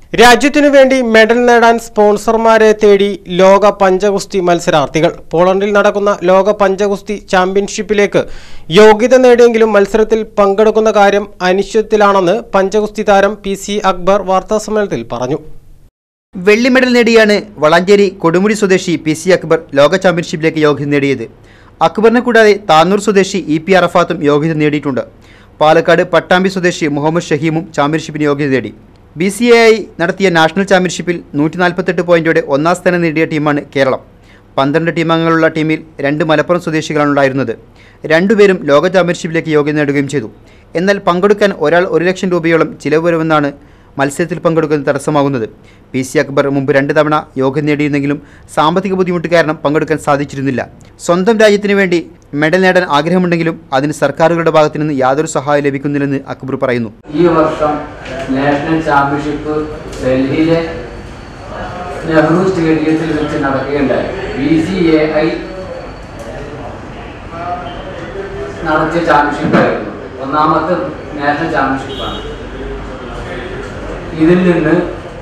രാജ്യത്തിനു വേണ്ടി മെഡൽ നേടാൻ സ്പോൺസർമാരെ തേടി ലോക പഞ്ചഗുസ്തി മത്സരാർത്ഥികൾ പോളണ്ടിൽ നടക്കുന്ന ലോക പഞ്ചഗുസ്തി ചാമ്പ്യൻഷിപ്പിലേക്ക് യോഗ്യത നേടിയെങ്കിലും മത്സരത്തിൽ പങ്കെടുക്കുന്ന കാര്യം അനിശ്ചിതത്തിലാണെന്ന് പഞ്ചഗുസ്തി താരം പി സി അക്ബർ വാർത്താസമ്മേളനത്തിൽ പറഞ്ഞു വെള്ളി മെഡൽ നേടിയാണ് വളാഞ്ചേരി കൊടുമുടി സ്വദേശി പി സി അക്ബർ ലോക ചാമ്പ്യൻഷിപ്പിലേക്ക് യോഗ്യത നേടിയത് അക്ബറിനെ കൂടാതെ താന്നൂർ സ്വദേശി ഇ പി അറഫാത്തും യോഗ്യത നേടിയിട്ടുണ്ട് പാലക്കാട് പട്ടാമ്പി സ്വദേശി മുഹമ്മദ് ഷഹീമും ചാമ്പ്യൻഷിപ്പിന് യോഗ്യത നേടി ബി സി എ ഐ നടത്തിയ നാഷണൽ ചാമ്പ്യൻഷിപ്പിൽ നൂറ്റി നാൽപ്പത്തെട്ട് പോയിന്റോടെ ഒന്നാം സ്ഥാനം നേടിയ ടീമാണ് കേരളം പന്ത്രണ്ട് ടീമംഗങ്ങളുള്ള ടീമിൽ രണ്ട് മലപ്പുറം സ്വദേശികളാണ് ഉണ്ടായിരുന്നത് രണ്ടുപേരും ലോക ചാമ്പ്യൻഷിപ്പിലേക്ക് യോഗ്യത നേടുകയും ചെയ്തു എന്നാൽ പങ്കെടുക്കാൻ ഒരാൾ ഒരു ലക്ഷം രൂപയോളം ചിലവ് വരുമെന്നാണ് മത്സരത്തിൽ പങ്കെടുക്കുന്നത് തടസ്സമാകുന്നത് പി സി അക്ബർ മുമ്പ് രണ്ട് തവണ യോഗ്യത നേടിയിരുന്നെങ്കിലും സാമ്പത്തിക ബുദ്ധിമുട്ട് കാരണം പങ്കെടുക്കാൻ സാധിച്ചിരുന്നില്ല സ്വന്തം രാജ്യത്തിന് വേണ്ടി മെഡൽ നേടാൻ ആഗ്രഹമുണ്ടെങ്കിലും അതിന് സർക്കാരുകളുടെ ഭാഗത്തു നിന്ന് യാതൊരു സഹായം ലഭിക്കുന്നില്ലെന്ന് അക്ബർ പറയുന്നു ഈ വർഷം നാഷണൽ ചാമ്പ്യൻഷിപ്പ് ഡൽഹിയിലെ നെഹ്റു സ്റ്റേഡിയത്തിൽ വെച്ച് നടക്കുകയുണ്ടായി ബി സി എ ഐ നടത്തിയ ചാമ്പ്യൻഷിപ്പായിരുന്നു ഒന്നാമത്തെ നാഷണൽ ചാമ്പ്യൻഷിപ്പാണ് ഇതിൽ നിന്ന്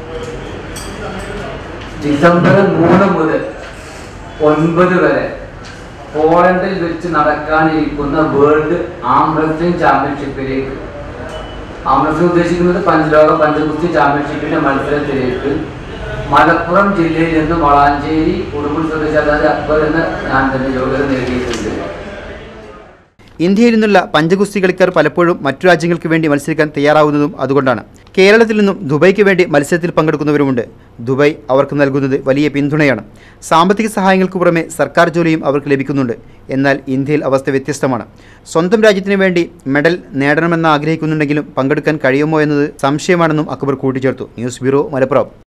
ഡിസംബർ മൂന്ന് മുതൽ ഒൻപത് വരെ പോളണ്ടിൽ വെച്ച് നടക്കാനിരിക്കുന്ന വേൾഡ് ആം റെസ്ലിംഗ് ചാമ്പ്യൻഷിപ്പിലേക്ക് ആം റെസ്ലിംഗ് ഉദ്ദേശിക്കുന്നത് പഞ്ചലോക പഞ്ചഗുസ്തി ചാമ്പ്യൻഷിപ്പിന്റെ മത്സരത്തിലേക്ക് മലപ്പുറം ജില്ലയിൽ നിന്ന് വളാഞ്ചേരി ഉടുമ്പുൾ സ്വദേശി അതായത് അക്ബർ എന്ന ഞാൻ തന്നെ യോഗ്യത നേടിയിട്ടുണ്ട് ഇന്ത്യയിൽ നിന്നുള്ള പഞ്ചഗുസ്തി കളിക്കാർ പലപ്പോഴും മറ്റു രാജ്യങ്ങൾക്ക് വേണ്ടി മത്സരിക്കാൻ തയ്യാറാവുന്നതും അതുകൊണ്ടാണ് കേരളത്തിൽ നിന്നും ദുബൈക്ക് വേണ്ടി മത്സരത്തിൽ പങ്കെടുക്കുന്നവരുമുണ്ട് ദുബൈ അവർക്ക് നൽകുന്നത് വലിയ പിന്തുണയാണ് സാമ്പത്തിക സഹായങ്ങൾക്ക് പുറമെ സർക്കാർ ജോലിയും അവർക്ക് ലഭിക്കുന്നുണ്ട് എന്നാൽ ഇന്ത്യയിൽ അവസ്ഥ വ്യത്യസ്തമാണ് സ്വന്തം രാജ്യത്തിന് വേണ്ടി മെഡൽ നേടണമെന്ന് ആഗ്രഹിക്കുന്നുണ്ടെങ്കിലും പങ്കെടുക്കാൻ കഴിയുമോ എന്നത് സംശയമാണെന്നും അക്ബർ കൂട്ടിച്ചേർത്തു ന്യൂസ് ബ്യൂറോ മലപ്പുറം